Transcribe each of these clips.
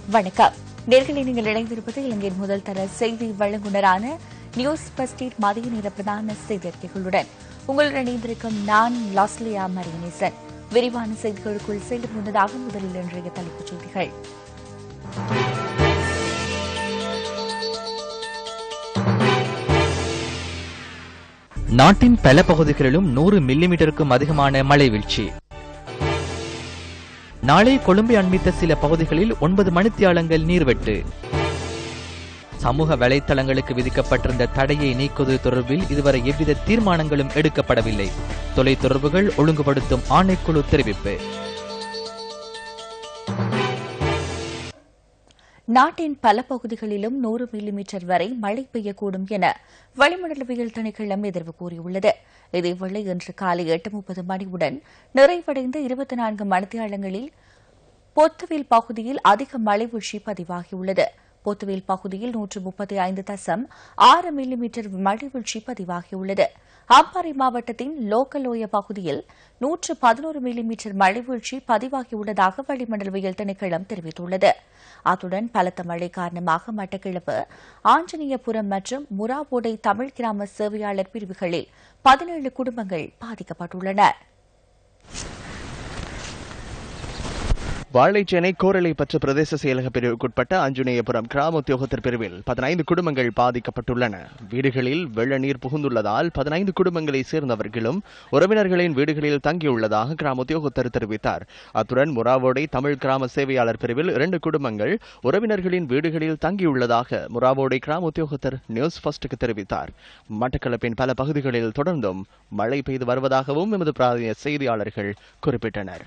வணக்கம் நேர்களை நீங்கள் இணைந்திருப்பது இலங்கையின் முதல் தர செய்தி வழங்குனரான நியூஸ் பஸ்டீட் மதிய நேர பிரதான செய்தி அறிக்கைகளுடன் உங்களுடன் இணைந்திருக்கும் நான் லாஸ்லியா மரியனேசன் விரிவான செய்திகளுக்குள் செல்லும் முன்னதாக முதலில் இன்றைய தலைப்புச் செய்திகள் நாட்டின் பல பகுதிகளிலும் நூறு மில்லிமீட்டருக்கும் அதிகமான மழை வீழ்ச்சி நாளை கொழும்பை அண்மித்த சில பகுதிகளில் ஒன்பது மணித்தியாலங்கள் நீர்வெட்டு சமூக வலைத்தளங்களுக்கு விதிக்கப்பட்டிருந்த தடையை நீக்குவது தொடர்பில் இதுவரை எவ்வித தீர்மானங்களும் எடுக்கப்படவில்லை தொலைத்தொடர்புகள் ஒழுங்குபடுத்தும் ஆணைக்குழு தெரிவிப்பு நாட்டின் பல பகுதிகளிலும் நூறு மில்லிமீட்டர் வரை மழை பெய்யக்கூடும் என வளிமண்டலவியல் திணைக்களம் எதிர்வு கூறியுள்ளது இதேவேளை இன்று காலை எட்டு முப்பது மணியுடன் நிறைவடைந்த இருபத்தி நான்கு மணித்தியாலங்களில் பொத்துவில் பகுதியில் அதிக மழை வீழ்ச்சி பதிவாகியுள்ளது பொத்துவில் பகுதியில் நூற்று முப்பத்தி ஐந்து தசம் ஆறு மில்லிமீட்டர் மழை வீழ்ச்சி பதிவாகியுள்ளது அம்பாறை மாவட்டத்தின் லோக்கலோய பகுதியில் நூற்று பதினோரு மில்லிமீட்டர் மழை வீழ்ச்சி பதிவாகியுள்ளதாக வளிமண்டலவியல் திணைக்களம் தெரிவித்துள்ளது அத்துடன் பலத்த மழை காரணமாக மட்டக்கிழப்பு ஆஞ்சநேயபுரம் மற்றும் முராவோடை தமிழ் கிராம சேவையாளர் பிரிவுகளில் பதினேழு குடும்பங்கள் பாதிக்கப்பட்டுள்ளன வாழைச்சேனை கோரளைப்பற்று பிரதேச செயலக பிரிவுக்குட்பட்ட அஞ்சுநேயபுரம் கிராம உத்தியோகத்தர் பிரிவில் பதினைந்து குடும்பங்கள் பாதிக்கப்பட்டுள்ளன வீடுகளில் வெள்ள நீர் புகுந்துள்ளதால் பதினைந்து குடும்பங்களை சேர்ந்தவர்களும் உறவினர்களின் வீடுகளில் தங்கியுள்ளதாக கிராம உத்தியோகத்தர் தெரிவித்தார் அத்துடன் முராவோடை தமிழ் கிராம சேவையாளர் பிரிவில் இரண்டு குடும்பங்கள் உறவினர்களின் வீடுகளில் தங்கியுள்ளதாக முராவோடை கிராம உத்தியோகத்தர் நியூஸ் ஃபர்ஸ்டுக்கு தெரிவித்தார் மட்டக்களப்பின் பல பகுதிகளில் தொடர்ந்தும் மழை பெய்து வருவதாகவும் எமது பிராந்திய செய்தியாளர்கள் குறிப்பிட்டனர்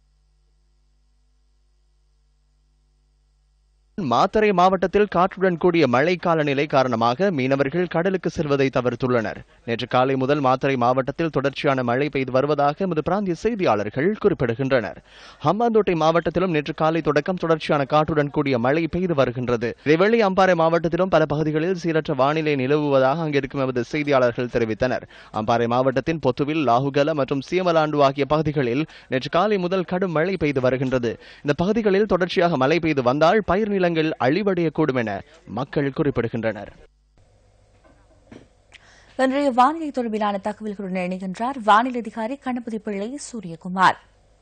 மாத்தறை மாவட்டத்தில் காற்றுடன் கூடிய மழை காலநிலை காரணமாக மீனவர்கள் கடலுக்கு செல்வதை தவிர்த்துள்ளனர் நேற்று காலை முதல் மாத்தறை மாவட்டத்தில் தொடர்ச்சியான மழை பெய்து வருவதாக எமது பிராந்திய செய்தியாளர்கள் குறிப்பிடுகின்றனர் ஹம்பாந்தோட்டை மாவட்டத்திலும் நேற்று காலை தொடக்கம் தொடர்ச்சியான காற்றுடன் கூடிய மழை பெய்து வருகின்றது இதேவேளை அம்பாறை மாவட்டத்திலும் பல பகுதிகளில் சீரற்ற வானிலை நிலவுவதாக அங்கிருக்கும் எமது செய்தியாளர்கள் தெரிவித்தனர் அம்பாறை மாவட்டத்தின் பொத்துவில் லாகுகல மற்றும் சீமலாண்டு ஆகிய பகுதிகளில் நேற்று காலை முதல் கடும் மழை பெய்து வருகின்றது இந்த பகுதிகளில் தொடர்ச்சியாக மழை பெய்து வந்தால் பயிர் நிலங்கள் அழிவடையக்கூடும் என மக்கள் குறிப்பிடுகின்றனர் இன்றைய வானிலை தொடர்பிலான தகவல்களுடன் இணைகின்றார் வானிலை அதிகாரி கணபதி பிள்ளை சூரியகுமார்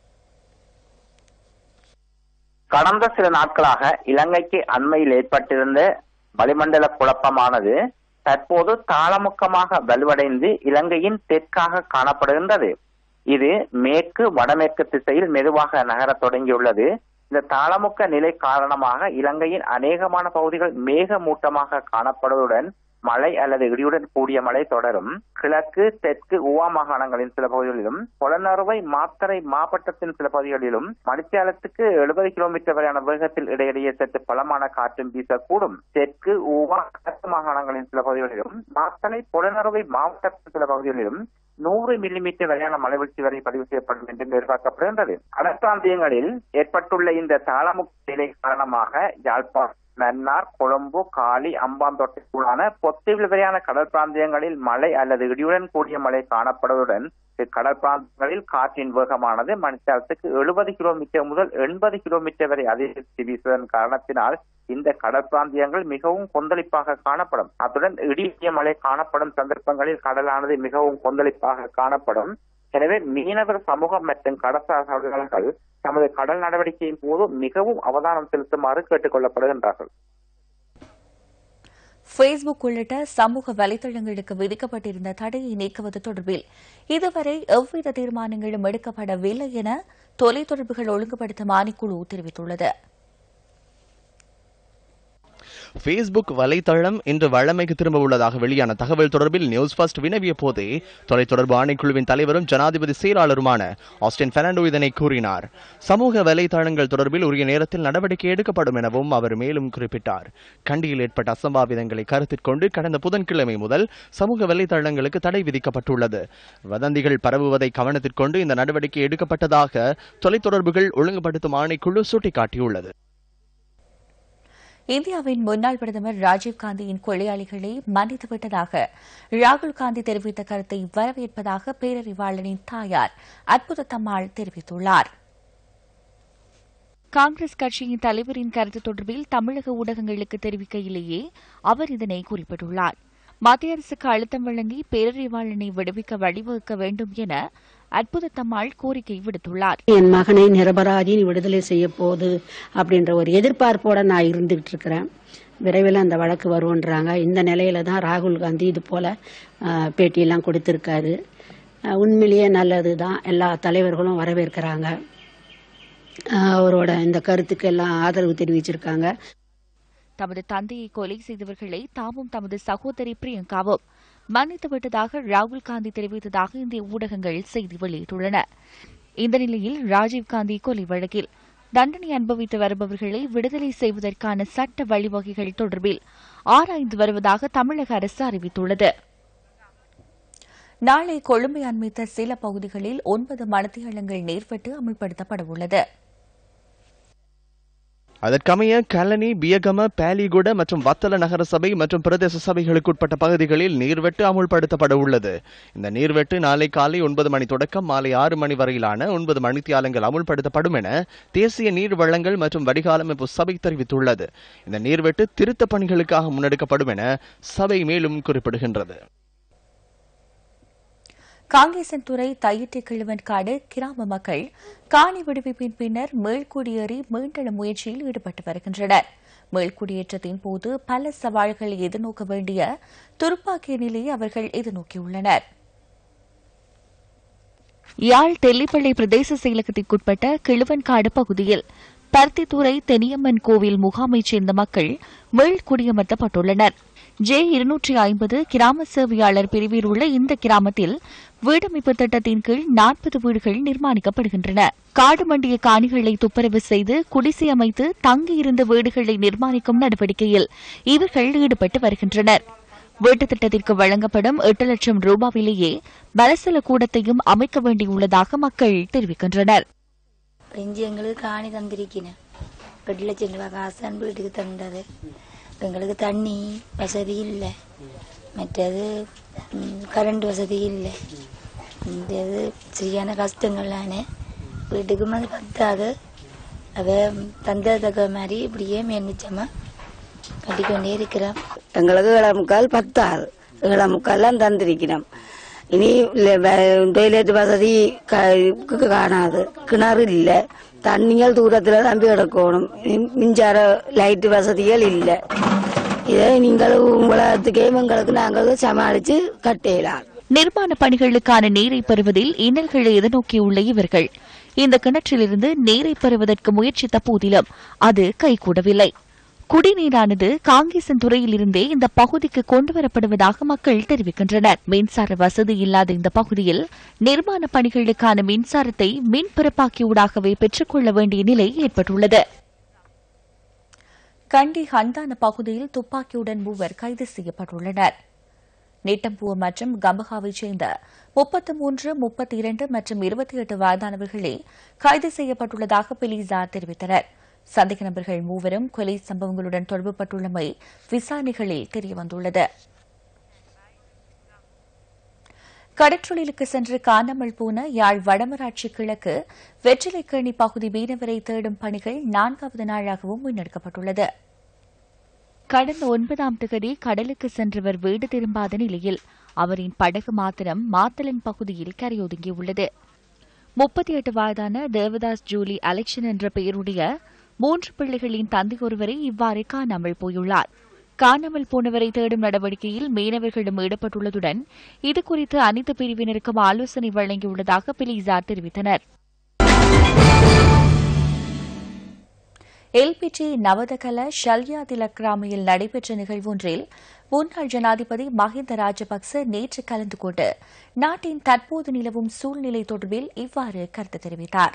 கடந்த சில நாட்களாக இலங்கைக்கு அண்மையில் ஏற்பட்டிருந்த வளிமண்டல குழப்பமானது தற்போது தாளமுக்கமாக வலுவடைந்து இலங்கையின் தெற்காக காணப்படுகின்றது இது மேற்கு வடமேற்கு திசையில் மெதுவாக நகரத் தொடங்கியுள்ளது இந்த தாளமுக்க நிலை காரணமாக இலங்கையின் அநேகமான பகுதிகள் மேகமூட்டமாக காணப்படுவதுடன் மழை அல்லது இடியுடன் கூடிய மழை தொடரும் கிழக்கு தெற்கு உவா மாகாணங்களின் சில பகுதிகளிலும் புலனறுவை மாத்தறை மாவட்டத்தின் சில பகுதிகளிலும் மணித்தியாலத்துக்கு எழுபது கிலோமீட்டர் வரையான வேகத்தில் இடையிடையே சற்று பலமான காற்றும் வீசக்கூடும் தெற்கு உவா கிழக்கு மாகாணங்களின் சில பகுதிகளிலும் மாத்தறை புலனறுவை மாவட்டத்தின் சில பகுதிகளிலும் நூறு மில்லிமீட்டர் வரையான மழை வீழ்ச்சி வரை பதிவு செய்யப்படும் என்று எதிர்பார்க்கப்படுகின்றது கடற்பிராந்தியங்களில் ஏற்பட்டுள்ள இந்த தாளமுக நிலை காரணமாக யாழ்ப்பாணம் மன்னார் கொழும்பு காலி அம்பாந்தோட்டைக்குள்ளான பொத்துவில் வரையான கடல் பிராந்தியங்களில் மழை அல்லது இடியுடன் கூடிய மழை காணப்படுவதுடன் கடல் பிராந்தியங்களில் காற்றின் வேகமானது மணித்தாரத்துக்கு எழுபது கிலோமீட்டர் முதல் எண்பது கிலோமீட்டர் வரை அதிகரித்து வீசுவதன் காரணத்தினால் இந்த கடல் பிராந்தியங்கள் மிகவும் கொந்தளிப்பாக காணப்படும் அத்துடன் இடிய மழை காணப்படும் சந்தர்ப்பங்களில் கடலானது மிகவும் கொந்தளிப்பாக காணப்படும் எனவே மீனவர் சமூகம் மற்றும் கடற்சார் தொழிலாளர்கள் தமது கடல் நடவடிக்கையின் போது மிகவும் அவதானம் செலுத்துமாறு கேட்டுக் கொள்ளப்படுகின்றார்கள் ஃபேஸ்புக் உள்ளிட்ட சமூக வலைதளங்களுக்கு விதிக்கப்பட்டிருந்த தடையை நீக்குவது தொடர்பில் இதுவரை எவ்வித தீர்மானங்களும் எடுக்கப்படவில்லை என தொலைத்தொடர்புகள் ஒழுங்குபடுத்தும் ஆணைக்குழு தெரிவித்துள்ளது ஃபேஸ்புக் வலைத்தளம் இன்று வழமைக்கு திரும்ப உள்ளதாக வெளியான தகவல் தொடர்பில் நியூஸ் ஃபர்ஸ்ட் வினவிய போதே தொலைத்தொடர்பு ஆணைக்குழுவின் தலைவரும் ஜனாதிபதி செயலாளருமான ஆஸ்டின் பெர்னாண்டோ இதனை கூறினார் சமூக வலைத்தளங்கள் தொடர்பில் உரிய நேரத்தில் நடவடிக்கை எடுக்கப்படும் எனவும் அவர் மேலும் குறிப்பிட்டார் கண்டியில் ஏற்பட்ட அசம்பாவிதங்களை கருத்தில் கொண்டு கடந்த புதன்கிழமை முதல் சமூக வலைத்தளங்களுக்கு தடை விதிக்கப்பட்டுள்ளது வதந்திகள் பரவுவதை கவனத்திற்கொண்டு இந்த நடவடிக்கை எடுக்கப்பட்டதாக தொலைத்தொடர்புகள் ஒழுங்குபடுத்தும் ஆணைக்குழு சுட்டிக்காட்டியுள்ளது இந்தியாவின் முன்னாள் பிரதமர் ராஜீவ்காந்தியின் கொலையாளிகளை மன்னித்துவிட்டதாக ராகுல் காந்தி தெரிவித்த கருத்தை வரவேற்பதாக பேரறிவாளனின் தாயார் அற்புதத்தம்மாள் தெரிவித்துள்ளார் காங்கிரஸ் கட்சியின் தலைவரின் கருத்து தொடர்பில் தமிழக ஊடகங்களுக்கு தெரிவிக்கையிலேயே அவர் இதனை குறிப்பிட்டுள்ளார் மத்திய அரசுக்கு அழுத்தம் வழங்கி பேரறிவாளனை விடுவிக்க வழிவகுக்க வேண்டும் என அற்புதத்தம்மாள் கோரிக்கை விடுத்துள்ளார் என் மகனை நிரபராதின்னு விடுதலை செய்ய போகுது அப்படின்ற ஒரு எதிர்பார்ப்போட நான் இருந்துகிட்டு இருக்கிறேன் விரைவில் அந்த வழக்கு வரும்ன்றாங்க இந்த நிலையில தான் ராகுல் காந்தி இது போல ஆஹ், பேட்டியெல்லாம் கொடுத்திருக்காரு ஆஹ், உண்மையிலேயே நல்லது தான் எல்லா தலைவர்களும் வரவேற்கிறாங்க ஆஹ், அவரோட இந்த கருத்துக்கு எல்லாம் ஆதரவு தெரிவிச்சிருக்காங்க தமது தந்தையை கொலை செய்தவர்களை தாமும் தமது சகோதரி பிரியங்காவும் மன்னித்து விட்டதாக ராகுல் காந்தி தெரிவித்ததாக இந்திய ஊடகங்கள் செய்தி வெளியிட்டுள்ளன இந்த நிலையில் ராஜீவ்காந்தி கொலை வழக்கில் தண்டனை அனுபவித்து வருபவர்களை விடுதலை செய்வதற்கான சட்ட வழிவகைகள் தொடர்பில் ஆராய்ந்து வருவதாக தமிழக அரசு அறிவித்துள்ளது நாளை கொழும்பை அண்மித்த சில பகுதிகளில் ஒன்பது மணத்தியாளங்கள் நீர்வெட்டு அமல்படுத்தப்பட உள்ளது அதற்கமைய கல்லணி பியகம பேலிகுட மற்றும் வத்தல நகர சபை மற்றும் பிரதேச சபைகளுக்குட்பட்ட பகுதிகளில் நீர்வெட்டு அமுல்படுத்தப்பட உள்ளது இந்த நீர்வெட்டு நாளை காலை ஒன்பது மணி தொடக்கம் மாலை ஆறு மணி வரையிலான ஒன்பது மணித்தியாலங்கள் அமுல்படுத்தப்படும் என தேசிய நீர் வழங்கல் மற்றும் வடிகாலமைப்பு சபை தெரிவித்துள்ளது இந்த நீர்வெட்டு திருத்தப் பணிகளுக்காக முன்னெடுக்கப்படும் என சபை மேலும் குறிப்பிடுகின்றது காங்கேசன்துறை தையிட்டி கிழவன்காடு கிராம மக்கள் காணி விடுவிப்பின் பின்னர் மீள்குடியேறி மீண்டெழ முயற்சியில் ஈடுபட்டு வருகின்றனர் மீள்குடியேற்றத்தின் போது பல சவால்களை எதிர்நோக்க வேண்டிய துருப்பாக்கிய நிலையை அவர்கள் எதிர்நோக்கியுள்ளனர் யாழ் தெல்லிப்பள்ளி பிரதேச செயலகத்திற்குட்பட்ட கிழுவன்காடு பகுதியில் பருத்தித்துறை தெனியம்மன் கோவில் முகாமைச் சேர்ந்த மக்கள் மீள் குடியமர்த்தப்பட்டுள்ளனர் ஜே இருநூற்றி ஐம்பது கிராம சேவையாளர் பிரிவில் உள்ள இந்த கிராமத்தில் வீடமைப்பு திட்டத்தின் கீழ் நாற்பது வீடுகள் நிர்மாணிக்கப்படுகின்றன காடு மண்டிய காணிகளை துப்புரவு செய்து குடிசை அமைத்து தங்கியிருந்த வீடுகளை நிர்மாணிக்கும் நடவடிக்கையில் இவர்கள் ஈடுபட்டு வருகின்றனர் வீட்டுத் திட்டத்திற்கு வழங்கப்படும் எட்டு லட்சம் ரூபாவிலேயே பலசல கூடத்தையும் அமைக்க வேண்டியுள்ளதாக மக்கள் தெரிவிக்கின்றனர் இஞ்சி எங்களுக்கு காணி தந்திருக்கிறேன் எட்டு லட்சம் ரூபாய் காசு அன்பு வீட்டுக்கு தந்தது எங்களுக்கு தண்ணி வசதி இல்லை மற்றது ம், கரண்ட் வசதி இல்லை இந்த இது சரியான கஷ்டங்களானே வீட்டுக்கும் அது பத்தாது அவ தந்ததுக்கு மாதிரி இப்படியே மேன்மிச்சமா கட்டிக்கொண்டே இருக்கிறோம் எங்களுக்கு இளமுக்கால் பத்தாது இளமுக்கால்லாம் தந்திருக்கிறோம் இனி டொய்லெட் வசதி க- காணாது கிணறு இல்லை தண்ணிகள் தூரத்தில் தம்பி கிடக்கணும் இனி மின்சார லைட் வசதிகள் இல்லை இதை நீங்கள் உங்களத்துக்கே எங்களுக்கு நாங்கள் சமாளித்து கட்டலாம் நிர்மாண பணிகளுக்கான நீரை பெறுவதில் இன்னல்களை எதிர்நோக்கியுள்ள இவர்கள் இந்த கிணற்றிலிருந்து நீரை பெறுவதற்கு முயற்சித்த போதிலும் அது கைகூடவில்லை குடிநீரானது காங்கேசன் துறையிலிருந்தே இந்த பகுதிக்கு கொண்டுவரப்படுவதாக மக்கள் தெரிவிக்கின்றனர் மின்சார வசதி இல்லாத இந்த பகுதியில் நிர்மாண பணிகளுக்கான மின்சாரத்தை மின் பிறப்பாக்கியூடாகவே பெற்றுக்கொள்ள வேண்டிய நிலை ஏற்பட்டுள்ளது கண்டி ஹந்தான பகுதியில் துப்பாக்கியுடன் மூவர் கைது செய்யப்பட்டுள்ளனர் நீட்டம்பூ மற்றும் கம்பகாவைச் சேர்ந்த முப்பத்து மூன்று முப்பத்தி இரண்டு மற்றும் இருபத்தி எட்டு வயதானவர்களே கைது செய்யப்பட்டுள்ளதாக போலீசார் தெரிவித்தனர் சந்தேக நபர்கள் மூவரும் கொலை சம்பவங்களுடன் தொடர்புபட்டுள்ளமை விசாரணைகளில் தெரியவந்துள்ளது கடற்றொழிலுக்கு சென்று காணாமல் போன யாழ் வடமராட்சி கிழக்கு வெற்றிலைக்கேணி பகுதி மீனவரை தேடும் பணிகள் நான்காவது நாளாகவும் முன்னெடுக்கப்பட்டுள்ளது கடந்த ஒன்பதாம் தேதி கடலுக்கு சென்றவர் வீடு திரும்பாத நிலையில் அவரின் படகு மாத்திரம் மாத்தளன் பகுதியில் கரையொதுங்கியுள்ளது முப்பத்தி எட்டு வயதான தேவதாஸ் ஜூலி அலெக்ஷன் என்ற பெயருடைய மூன்று பிள்ளைகளின் தந்தை ஒருவரை இவ்வாறு காணாமல் போயுள்ளார் காணாமல் போனவரை தேடும் நடவடிக்கையில் மீனவர்களிடம் ஈடுபட்டுள்ளதுடன் இதுகுறித்து அனைத்து பிரிவினருக்கும் ஆலோசனை வழங்கியுள்ளதாக போலீசார் தெரிவித்தனர் எல்பிஜி நவதகல ஷல்யா திலக்ராமியில் நடைபெற்ற நிகழ்வொன்றில் முன்னாள் ஜனாதிபதி மஹிந்த ராஜபக்ச நேற்று கலந்து கொண்டு நாட்டின் தற்போது நிலவும் சூழ்நிலை தொடர்பில் இவ்வாறு கருத்து தெரிவித்தார்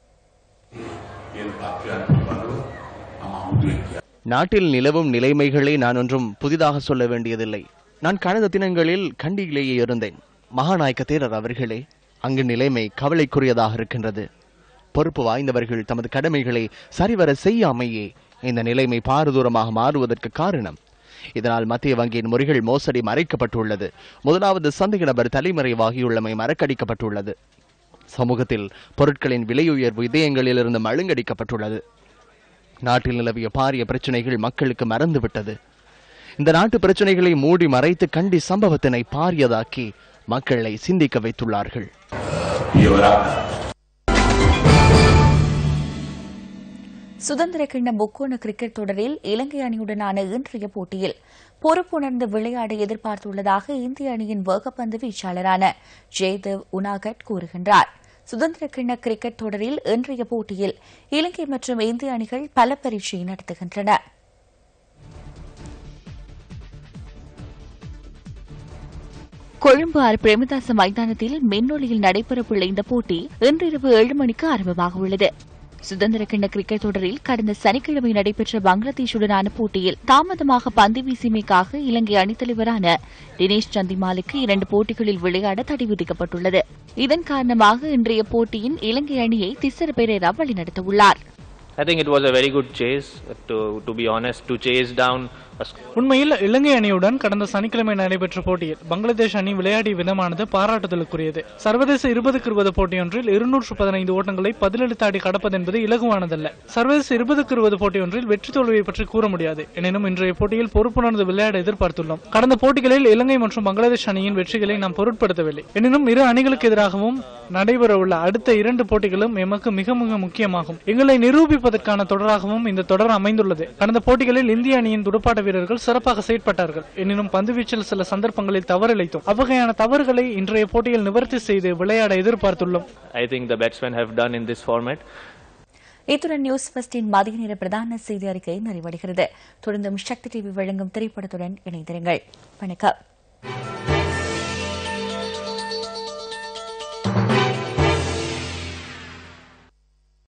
நாட்டில் நிலவும் நிலைமைகளை நான் ஒன்றும் புதிதாக சொல்ல வேண்டியதில்லை நான் கடந்த தினங்களில் கண்டியிலேயே இருந்தேன் மகாநாயக்க தேரர் அவர்களே அங்கு நிலைமை கவலைக்குரியதாக இருக்கின்றது பொறுப்பு வாய்ந்தவர்கள் தமது கடமைகளை சரிவர செய்யாமையே இந்த நிலைமை பாரதூரமாக மாறுவதற்கு காரணம் இதனால் மத்திய வங்கியின் முறைகள் மோசடி மறைக்கப்பட்டுள்ளது முதலாவது சந்தேக நபர் தலைமறைவாகியுள்ளமை மறக்கடிக்கப்பட்டுள்ளது சமூகத்தில் பொருட்களின் விலை உயர்வு இதயங்களிலிருந்து மழுங்கடிக்கப்பட்டுள்ளது நாட்டில் நிலவிய பாரிய பிரச்சனைகள் மக்களுக்கு மறந்துவிட்டது இந்த நாட்டு பிரச்சனைகளை மூடி மறைத்து கண்டி சம்பவத்தினை பாரியதாக்கி மக்களை சிந்திக்க வைத்துள்ளார்கள் சுதந்திர கிண்ண முக்கோண கிரிக்கெட் தொடரில் இலங்கை அணியுடனான இன்றைய போட்டியில் பொறுப்புணர்ந்து விளையாட எதிர்பார்த்துள்ளதாக இந்திய அணியின் வேகப்பந்து வீச்சாளரான ஜெயதேவ் உனாகட் கூறுகின்றார் சுதந்திர கிண்ண கிரிக்கெட் தொடரில் இன்றைய போட்டியில் இலங்கை மற்றும் இந்திய அணிகள் பல பரீட்சை நடத்துகின்றன கொழும்பு ஆர் பிரேமதாச மைதானத்தில் மின்னொலியில் நடைபெறவுள்ள இந்த போட்டி இன்றிரவு ஏழு மணிக்கு ஆரம்பமாக உள்ளது சுதந்திர கிண்ண கிரிக்கெட் தொடரில் கடந்த சனிக்கிழமை நடைபெற்ற பங்களாதேஷுடனான போட்டியில் தாமதமாக பந்து வீசியமைக்காக இலங்கை அணித்தலைவரான தினேஷ் சந்திமாலுக்கு இரண்டு போட்டிகளில் விளையாட தடை விதிக்கப்பட்டுள்ளது இதன் காரணமாக இன்றைய போட்டியின் இலங்கை அணியை Thisara Perera வழிநடத்தவுள்ளார் I think it was a very good chase, to, to be honest, to chase down a sc- உண்மையில் இலங்கை அணியுடன் கடந்த சனிக்கிழமை நடைபெற்ற போட்டியில் பங்களாதேஷ் அணி விளையாடிய விதமானது பாராட்டுதலுக்குரியது சர்வதேச இருபதுக்கு இருபது போட்டியொன்றில் இருநூற்று பதினைந்து ஓட்டங்களை பதிலெழுத்தாடி கடப்பது என்பது இலகுவானதல்ல சர்வதேச இருபதுக்கு இருபது போட்டியொன்றில் வெற்றி தோல்வியை பற்றி கூற முடியாது எனினும் இன்றைய போட்டியில் பொறுப்புணர்ந்து விளையாட எதிர்பார்த்துள்ளோம் கடந்த போட்டிகளில் இலங்கை மற்றும் பங்களாதேஷ் அணியின் வெற்றிகளை நாம் பொருட்படுத்தவில்லை எனினும் இரு அணிகளுக்கு எதிராகவும் நடைபெறவுள்ள அடுத்த இரண்டு போட்டிகளும் எமக்கு மிக மிக முக்கியமாகும் எங்களை நிரூபிப்பதற்கான தொடராகவும் இந்த தொடர் அமைந்துள்ளது கடந்த போட்டிகளில் இந்திய அணியின் துடுப்பாட்ட வீரர்கள் சிறப்பாக செயற்பட்டார்கள் எனினும் பந்துவீச்சில் சில சந்தர்ப்பங்களில் தவறிழைத்தோம் அவ்வகையான தவறுகளை இன்றைய போட்டியில் நிவர்த்தி செய்து விளையாட எதிர்பார்த்துள்ளோம் I think the batsmen have done in this format. இத்துடன் நியூஸ் ஃபர்ஸ்டின் மதிய நேர பிரதான செய்தி அறிக்கை நிறைவடைகிறது தொடர்ந்தும் சக்தி டிவி வழங்கும் திரைப்படத்துடன் இணைந்திருங்கள் வணக்கம்